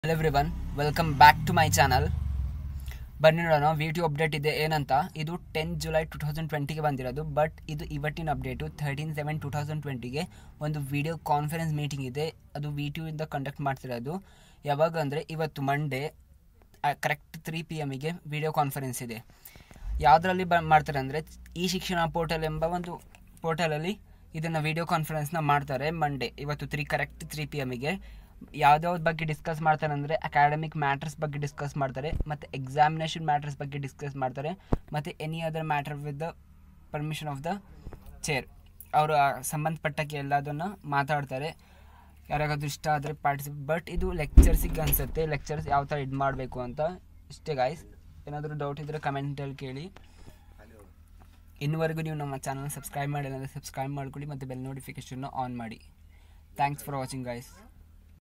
hello everyone welcome back to my channel ಬನ್ನಿ ನೋಡೋಣ video update ಇದೆ ಏನಂತ ಇದು ಟೆನ್ ಜುಲೈ ಟು ತೌಸಂಡ್ ಟ್ವೆಂಟಿಗೆ ಬಂದಿರೋದು ಬಟ್ ಇದು ಇವತ್ತಿನ update thirteen seven two thousand ಟ್ವೆಂಟಿಗೆ ಒಂದು ವಿಡಿಯೋ ಕಾನ್ಫರೆನ್ಸ್ ಮೀಟಿಂಗ್ ಇದೆ ಅದು ವಿ ಟಿ ಇಂದ ಕಂಡಕ್ಟ್ ಮಾಡ್ತಿರೋದು ಯಾವಾಗ ಅಂದರೆ ಇವತ್ತು ಮಂಡೇ ಕರೆಕ್ಟ್ ತ್ರೀ ಪಿ ಎಮ್ಮಿಗೆ ವಿಡಿಯೋ ಕಾನ್ಫರೆನ್ಸ್ ಇದೆ ಯಾವುದರಲ್ಲಿ ಬ ಮಾಡ್ತಾರೆ ಅಂದರೆ ಈ ಶಿಕ್ಷಣ ಪೋರ್ಟಲ್ ಎಂಬ ಒಂದು ಪೋರ್ಟಲಲ್ಲಿ ಇದನ್ನು ವಿಡಿಯೋ ಕಾನ್ಫರೆನ್ಸ್ನ ಮಾಡ್ತಾರೆ ಮಂಡೇ ಇವತ್ತು ತ್ರೀ ಕರೆಕ್ಟ್ ತ್ರೀ ಪಿ ಎಮ್ಮಿಗೆ ಯಾವ್ದಾವ್ದು ಬಗ್ಗೆ ಡಿಸ್ಕಸ್ ಮಾಡ್ತಾರೆ ಅಂದರೆ ಅಕಾಡೆಮಿಕ್ ಮ್ಯಾಟ್ರಸ್ ಬಗ್ಗೆ ಡಿಸ್ಕಸ್ ಮಾಡ್ತಾರೆ ಮತ್ತು ಎಕ್ಸಾಮಿನೇಷನ್ ಮ್ಯಾಟ್ರಸ್ ಬಗ್ಗೆ ಡಿಸ್ಕಸ್ ಮಾಡ್ತಾರೆ ಮತ್ತು any other matter with the permission of the chair ಅವರು ಸಂಬಂಧಪಟ್ಟಕ್ಕೆ ಎಲ್ಲದನ್ನು ಮಾತಾಡ್ತಾರೆ ಯಾರಿಗಾದ್ರೂ ಇಷ್ಟ ಆದರೆ ಪಾರ್ಟಿಸಿಪೇಟ್ ಬಟ್ ಇದು ಲೆಕ್ಚರ್ಸಿಗೆ ಅನಿಸುತ್ತೆ ಲೆಕ್ಚರ್ಸ್ ಯಾವ ಥರ ಇದು ಮಾಡಬೇಕು ಅಂತ ಇಷ್ಟೇ ಗಾಯ್ಸ್ ಏನಾದರೂ ಡೌಟ್ ಇದ್ದರೆ ಕಮೆಂಟಲ್ಲಿ ಕೇಳಿ ಇನ್ನುವರೆಗೂ ನೀವು ನಮ್ಮ ಚಾನಲ್ ಸಬ್ಸ್ಕ್ರೈಬ್ ಮಾಡಿಲ್ಲ ಅಂದರೆ ಸಬ್ಸ್ಕ್ರೈಬ್ ಮಾಡ್ಕೊಳ್ಳಿ ಮತ್ತು ಬೆಲ್ ನೋಟಿಫಿಕೇಷನ್ನ ಆನ್ ಮಾಡಿ ಥ್ಯಾಂಕ್ಸ್ ಫಾರ್ ವಾಚಿಂಗ್ ಗೈಸ್